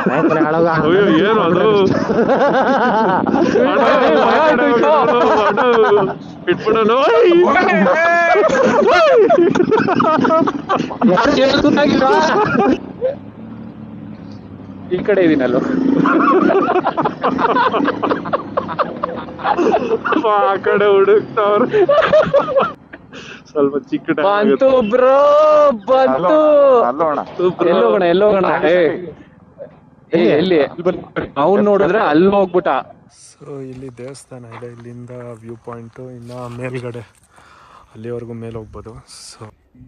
ಅಯ್ಯೋ ಏನು ಅದು ಇಟ್ಬಿಡೋನು ಈ ಕಡೆ ಇದೀನಲ್ಲೋ ಆ ಕಡೆ ಹುಡುಕ್ತವ್ರ ಸ್ವಲ್ಪ ಚಿಕ್ಕ time ಬಂತು ಆಗುತ್ತೆ. ಬ್ರೋ ಬಂತು ಅಲ್ಲೋಣ ಎಲ್ಲೋಗೋಣ ಎಲ್ಲೋಗೋಣ ಏ ಏ, ಎಲ್ಲಿ ಅವ್ನ್ ನೋಡಿದ್ರೆ ಅಲ್ಲಿ ಹೋಗ್ಬಿಟ್ಟ ಸೊ ಇಲ್ಲಿ ದೇವಸ್ಥಾನ ಇದೆ ಇಲ್ಲಿಂದ ವ್ಯೂ ಪಾಯಿಂಟು ಇನ್ನು ಮೇಲ್ಗಡೆ ಅಲ್ಲಿವರೆಗೂ ಮೇಲೆ ಹೋಗ್ಬೋದು so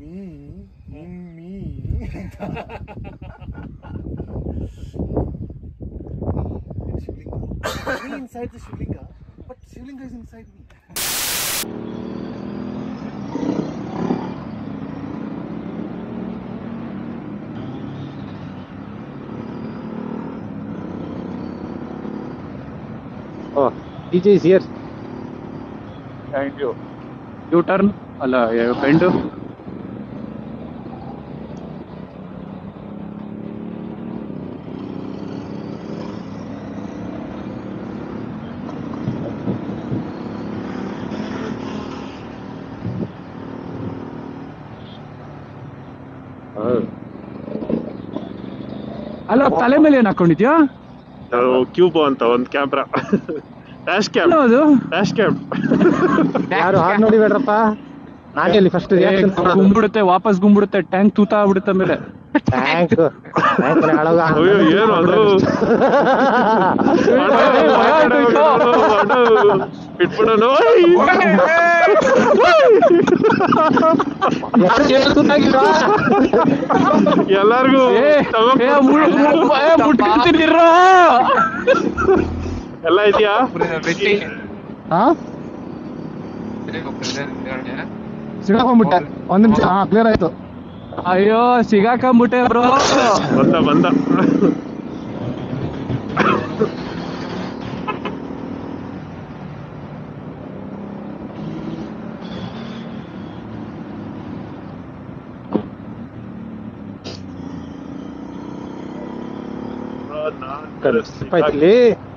me inside the Shivlinga, but Shivlinga is inside me. Oh DJ is here thank you U turn ಅಲ್ಲ ಫ್ರೆಂಡು ಅಲ್ಲ ತಲೆ ಮೇಲೆ ಏನ್ ಹಾಕೊಂಡಿದ್ಯಾ ನಾವು ಕ್ಯೂಬ್ ಅಂತ ಒಂದ್ ಕ್ಯಾಮ್ರಾ ಡ್ಯಾಶ್ ಕ್ಯಾಮ್ ಏನು ಅದು ಡ್ಯಾಶ್ ಕ್ಯಾಮ್ ಯಾರು ಹಾರ್ ನೋಡಿಬೇಡ್ರಪ್ಪ ನಾನೇ ಅಲ್ಲಿ ಫಸ್ಟ್ ಏ, ಗುಂಬಿಡುತ್ತೆ ವಾಪಸ್ ಗುಂಬಿಡುತ್ತೆ ಟ್ಯಾಂಕ್ ತೂತ ಆಗ್ಬಿಡುತ್ತೆ ಮೇಲೆ ಟ್ಯಾಂಕ್ ಟ್ಯಾಂಕ್ ಹಾಳಾಗ ಅಯ್ಯೋ ಏನು ಅದು ಇಟ್ಬಿಡೋನು ಎಲ್ಲಾರ್ಗು ಏ, ಏ, ಮುಳ್- ಮುಳ್- ಏ, ಮುಟ್ಕೊಳ್ತೀನಿರೋ. ಎಲ್ಲ ಇದೆಯಾ ಹಾ ಸಿಗಾಕೊಂಡ್ಬಿಟ್ಟೆ ಒಂದ್ ನಿಮಿಷ ಹಾ ಕ್ಲಿಯರ್ ಆಯ್ತು ಅಯ್ಯೋ ಸಿಗಾಕೊಂಬಿಟ್ಟೆ ಬ್ರೋ ಬಂದ ಬಂದ ಸ್ಲಿಪ್ ಆಯ್ತು ಇಲ್ಲಿ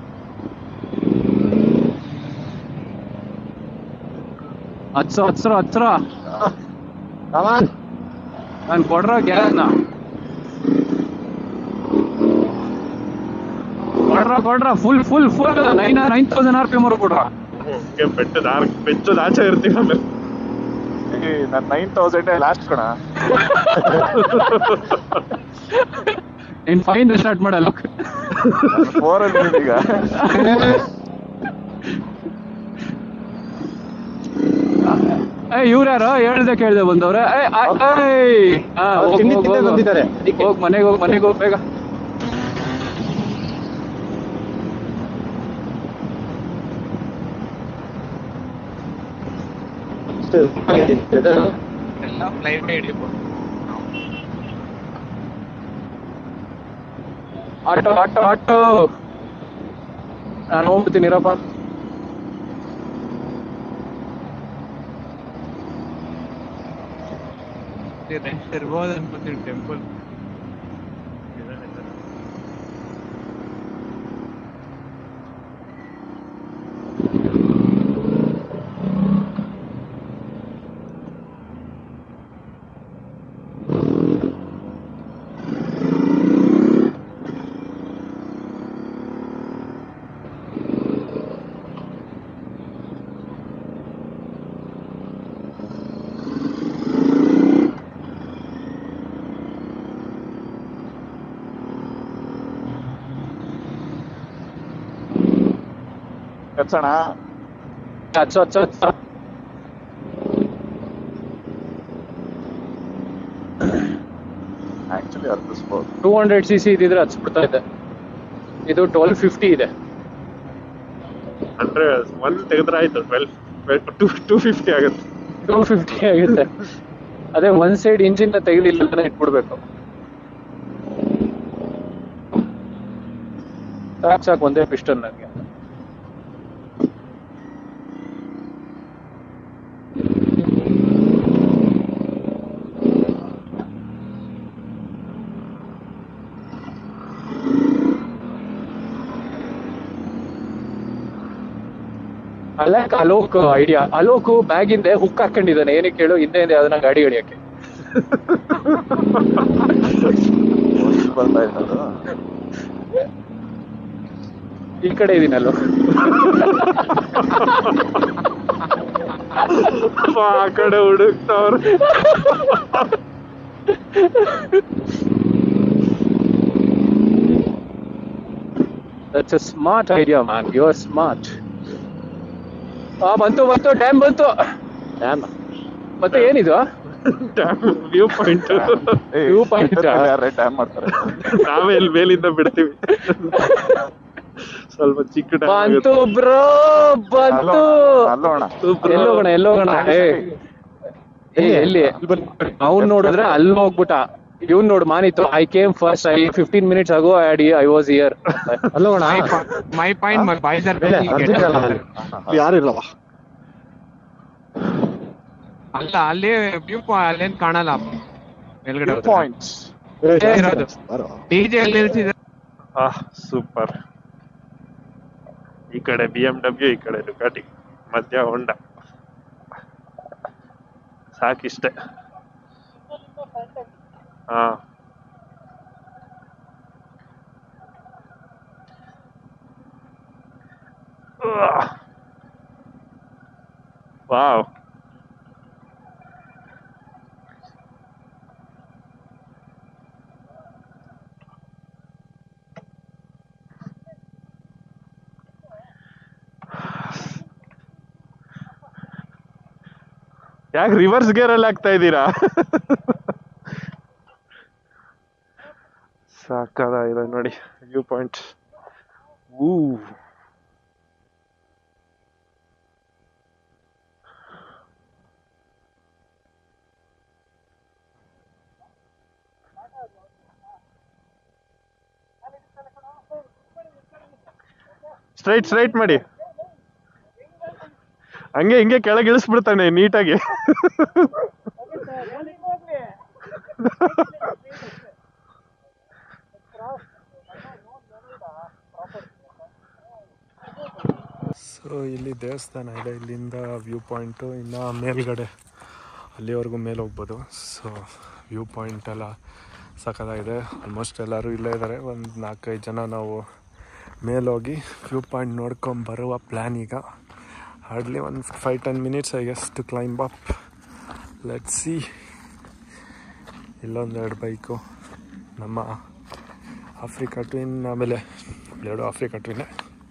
ಹತ್ಸೋ ಹತ್ಸರ ಹತ್ಸರ ಕಮಾನ್ ನಾನು ಕೊಡ್ರ ಗ್ಯಾಸ್ನ ಕೊಡ್ರ ಕೊಡ್ರ full full full nine nine thousand R P ಮರು ಕೊಡ್ರ ಬೆಟ್ಟದ ಆರ್ ಬೆಚ್ಚದ ಆಚೆ ಇರ್ತೀವಿ ಆಮೇಲೆ ನನ್ನ ನೈನ್ ತೌಸಂಡ್ ಲಾಸ್ಟ್ ಕಣ ಇನ್ ಫೈನ್ ಸ್ಟಾರ್ಟ್ ಮಾಡಲ್ಲ ಫೋರ್ ಅಲ್ಲಿ ಈಗ ಏ ಇವ್ರ್ಯಾರು ಹೇಳ್ದೆ ಕೇಳ್ದೆ ಬಂದವ್ರೆ ಏ, ಆ, ಏಯ್. ಆ, ಹೋಗ್, ತಿಂಡಿ ಹೋಗ್, ತಿಂದೆ ಹೋಗ್. ಬಂದಿದ್ದಾರೆ ಹೋಗ್ ಮನೆಗೆ ಹೋಗ್ ಮನೆಗೆ ಹೋಗ್ ಬೇಗ ಆಟೋ ಆಟೋ ಆಟೋ ನಾನು ಹೋಗ್ಬಿಡ್ತೀನಿ ಇರಪ್ಪ ಇರ್ಬೋದು ಅನ್ಕೋತೀನಿ ಟೆಂಪಲ್ ಎತ್ಸೋಣ ಹಚ್ಚು ಹಚ್ಚು ಹಚ್ಚು ಆಕ್ಚುಲಿ ಹತ್ತಿಸ್ಬೋದು ಟೂ ಹಂಡ್ರೆಡ್ ಸಿ ಸಿ ಇದ್ದಿದ್ರೆ ಹಚ್ಬಿಡ್ತಾ ಇದೆ ಇದು ಟ್ವೆಲ್ ಫಿಫ್ಟಿ ಇದೆ ಅಂದ್ರೆ ಒಂದ್ ತೆಗೆದ್ರೆ ಆಯ್ತು ಟ್ವೆಲ್ ಟೂ ಟೂ ಫಿಫ್ಟಿ ಆಗುತ್ತೆ ಟೂ ಫಿಫ್ಟಿ ಆಗುತ್ತೆ ಅದೇ ಒಂದ್ ಸೈಡ್ ಇಂಜಿನ್ ತೆಗಿಲಿಲ್ಲ ಇಟ್ಬಿಡ್ಬೇಕು ಸಾಕು ಸಾಕು ಒಂದೇ ಪಿಸ್ಟನ್ ನನಗೆ I like Alok idea Alok bag ಹಿಂದೆ ಹುಕ್ ಹಾಕೊಂಡಿದ್ದಾನೆ ಏನಕ್ಕೆ ಕೇಳು ಹಿಂದೆ ಹಿಂದೆ ಅದನ್ನ ಗಾಡಿ ಹೊಡಿಯಕ್ಕೆ ಬರ್ತಾ ಇದ್ದದು ಈ ಕಡೆ ಇದೀನಿ ಅಲೋಕ್ ಆ ಕಡೆ ಹುಡುಕ್ತವ್ರು that's a smart idea man you are smart ಆ ಬಂತು ಬಂತು ಡ್ಯಾಮ್ ಬಂತು ಡ್ಯಾಮ್ ಮತ್ತೆ ಏನಿದು ವ್ಯೂ ಪಾಯಿಂಟ್ View point ಆ? ಯಾರೇ ಟ್ಯಾಮ್ ಮಾಡ್ತಾರೆ ನಾವೇ ಇಲ್ಲಿ ಮೇಲಿಂದ ಬಿಡ್ತೀವಿ ಸ್ವಲ್ಪ ಚಿಕ್ಕ ಡ್ಯಾಮ್ ಬಂತು ಬ್ರೋ ಬಂತು ಅಲ್ಲೋಣ ಎಲ್ಲೋಗೋಣ ಎಲ್ಲೋಗೋಣ ಏ ಏ, ಎಲ್ಲಿ ಅವ್ನ್ ನೋಡಿದ್ರೆ ಅಲ್ಲಿ ಹೋಗ್ಬಿಟ್ಟ ಇವ್ನ್ ನೋಡು ಮಾನಿತ್ತು I came first I fifteen minutes ಆಗೋ ಐ ಐ ವಾಸ್ ಇಯರ್ ಅಲ್ಲೋಣ my point my boys are ಮೇಲೆ ಅರ್ಜೆಂಟ್ ಅಲ್ಲ ಅಲ್ಲಿ. ಯಾರು ಇಲ್ಲವಾ ಅಲ್ಲ ಅಲ್ಲಿ ವ್ಯೂ ಅಲ್ಲೇನ್ ಕಾಣಲ್ಲ ಮೇಲ್ಗಡೆ ಪಾಯಿಂಟ್ಸ್ ಇರೋದು ಡಿಜೆ ಎಲ್ಲಿ ನಿಲ್ಸಿದ್ರೆ ಆಹ್ ಸೂಪರ್ ಈ ಕಡೆ ಬಿ ಎಂ ಡಬ್ಲ್ಯೂ ಈ ಕಡೆ ಡುಕಾಟಿ ಮಧ್ಯ ಹೊಂಡ ಸಾಕಿಷ್ಟೆ ಹಾ ವಾವ್ ಯಾಕೆ ರಿವರ್ಸ್ ಗೇರ್ ಅಲ್ಲಿ ಆಗ್ತಾ ಇದ್ದೀರಾ ಸಾಕಾದ ಇದೆ ನೋಡಿ ವ್ಯೂ ಪಾಯಿಂಟ್ ಊ ಸ್ಟ್ರೈಟ್ ಸ್ಟ್ರೈಟ್ ಮಾಡಿ ಹಂಗೆ ಹಿಂಗೆ ಕೆಳಗೆ ಇಳಿಸ್ಬಿಡ್ತಾನೆ ನೀಟಾಗಿ ಸೊ ಇಲ್ಲಿ ದೇವಸ್ಥಾನ ಇದೆ ಇಲ್ಲಿಂದ ವ್ಯೂ ಪಾಯಿಂಟು ಇನ್ನು ಮೇಲ್ಗಡೆ ಅಲ್ಲಿವರೆಗೂ ಮೇಲೆ ಹೋಗ್ಬೋದು ಸೊ ವ್ಯೂ ಪಾಯಿಂಟ್ ಎಲ್ಲ ಸಖತ್ತಾಗಿದೆ ಆಲ್ಮೋಸ್ಟ್ ಎಲ್ಲರೂ ಇಲ್ಲೇ ಇದ್ದಾರೆ ಒಂದು ನಾಲ್ಕೈದು ಜನ ನಾವು ಮೇಲೋಗಿ ವ್ಯೂ ಪಾಯಿಂಟ್ ನೋಡ್ಕೊಂಡು ಬರುವ ಪ್ಲ್ಯಾನ್ ಈಗ ಹಾರ್ಡ್ಲಿ ಒಂದು five ten minutes I guess to climb up let see ಇಲ್ಲೊಂದೆರಡು ಬೈಕು ನಮ್ಮ ಆಫ್ರಿಕಾ ಟ್ವಿನ್ ಆಮೇಲೆ ಎರಡು ಆಫ್ರಿಕಾ ಟ್ವಿನ್ನೇ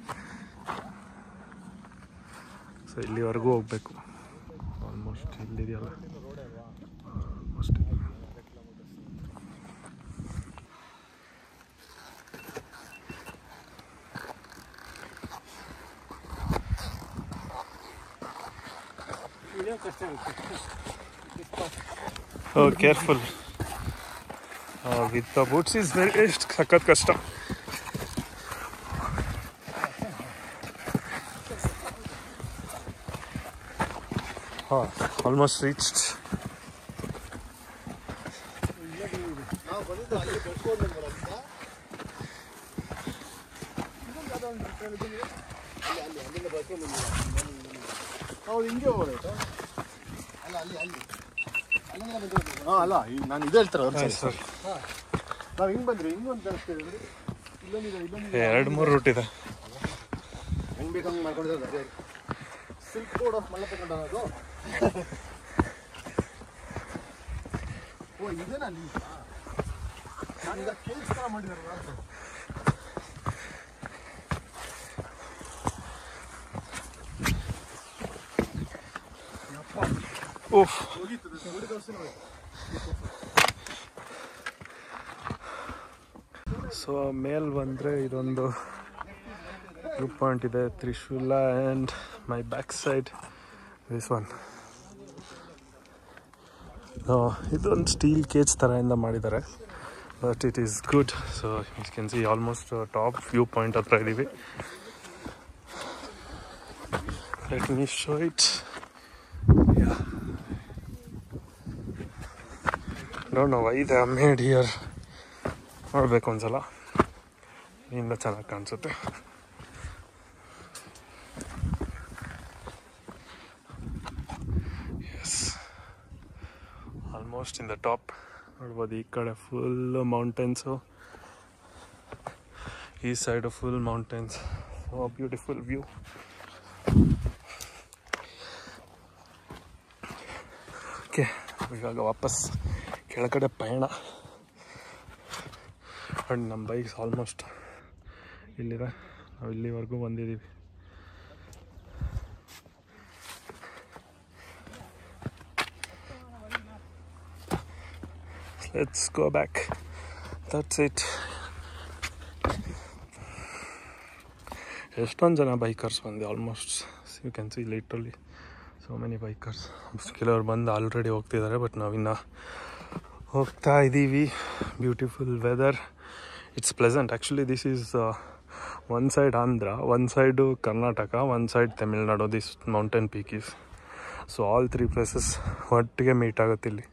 ಸೊ ಇಲ್ಲಿವರೆಗೂ ಹೋಗ್ಬೇಕು ಆಲ್ಮೋಸ್ಟ್ ಇಲ್ಲಿದೆಯಲ್ಲ almost oh careful with the boots is very ಎಷ್ಟು ಸಖತ್ ಕಷ್ಟ ಹಾಂ ಆಲ್ಮೋಸ್ಟ್ ರೀಚ್ಡ್ ಹೌದು ಹಿಂಗೆ ಹೋಗೋದು ಅಲ್ಲ ಅಲ್ಲಿ ಅಲ್ಲಿ ಅಲ್ಲಿಂದ ಬಂದಿರೋದು ಹಾಂ ಅಲ್ಲ ಈಗ ನಾನು ಇದು ಹೇಳ್ತಾರೆ ಸರ್ ನಾವು ಹಿಂಗೆ ಬಂದ್ರಿ ಹಿಂಗೆ ಒಂದು ಕಳಿಸ್ತೀವಿ ಅಂದ್ರೆ ಇಲ್ಲೊಂದಿದೆ ಇಲ್ಲೊಂದಿದೆ ಎರಡು ಮೂರು ರೂಟ್ ಇದೆ ಹೆಂಗೆ ಬೇಕು ಹಂಗೆ ಮಾಡ್ಕೊಂಡಿರೋದು ಅದೇ ಸಿಲ್ಕ್ ಬೋರ್ಡ್ ಆಫ್ ಮಲ್ಲ ತಗೊಂಡ ಅದು ಓ ಇದೇನಾ ಅಲ್ಲಿ ನಾನೀಗ ಕೇಸ್ ಥರ ಮಾಡಿದಾರಲ್ಲ ಓಹ್ ಸೊ ಮೇಲ್ ಬಂದರೆ ಇದೊಂದು ವ್ಯೂ ಪಾಯಿಂಟ್ ಇದೆ ತ್ರಿಶೂಲ and my back side this one ಇದೊಂದು ಸ್ಟೀಲ್ ಕೇಜ್ ಥರದಿಂದ ಮಾಡಿದ್ದಾರೆ but it is good so you can see almost top view point ಹತ್ರ ಇದ್ದೀವಿ let me show it don't know why the made here ನೋಡಬೇಕು ಒಂದ್ಸಲ ಇಲ್ಲಿಂದ ಚೆನ್ನಾಗಿ ಕಾಣಿಸುತ್ತೆ ಆಲ್ಮೋಸ್ಟ್ ಇನ್ ದ ಟಾಪ್ ನೋಡ್ಬೋದು ಈ ಕಡೆ ಫುಲ್ ಮೌಂಟೇನ್ಸು ಈ side full mountains so beautiful view okay ಇವಾಗ ವಾಪಸ್ ಕೆಳಗಡೆ ಪಯಣ ಆ್ಯಂಡ್ ನಮ್ಮ ಬೈಕ್ಸ್ ಆಲ್ಮೋಸ್ಟ್ ಇಲ್ಲಿದೆ ನಾವು ಇಲ್ಲಿವರೆಗೂ ಬಂದಿದ್ದೀವಿ let's go back that's it ಎಷ್ಟೊಂದು ಜನ ಬೈಕರ್ಸ್ ಬಂದೆ almost you can see literally so many bikers ಕೆಲವ್ರು ಬಂದು ಆಲ್ರೆಡಿ ಹೋಗ್ತಿದ್ದಾರೆ ಬಟ್ ನಾವಿನ್ನು ಹೋಗ್ತಾ ಇದ್ದೀವಿ beautiful weather it's pleasant actually this is one side Andhra one side Karnataka one side Tamil Nadu this mountain peak is so all three places ಒಟ್ಟಿಗೆ meet ಆಗುತ್ತೆ ಇಲ್ಲಿ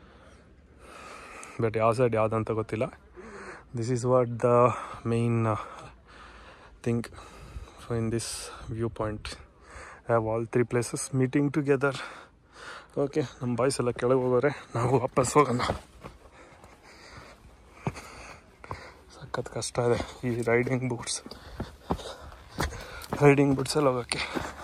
but ಯಾವ ಸೈಡ್ ಯಾವುದಂತ ಗೊತ್ತಿಲ್ಲ this is what the main thing so in this view point have all three places meeting together okay ನಮ್ಮ boys ಎಲ್ಲ ಕೆಳಗೆ ಹೋಗೋರೆ ನಾವು ವಾಪಸ್ ಹೋಗೋಣ ಸಖತ್ ಕಷ್ಟ ಇದೆ ಈ ರೈಡಿಂಗ್ ಬೂಟ್ಸ್ ರೈಡಿಂಗ್ ಬೂಟ್ಸಲ್ಲಿ ಹೋಗೋಕ್ಕೆ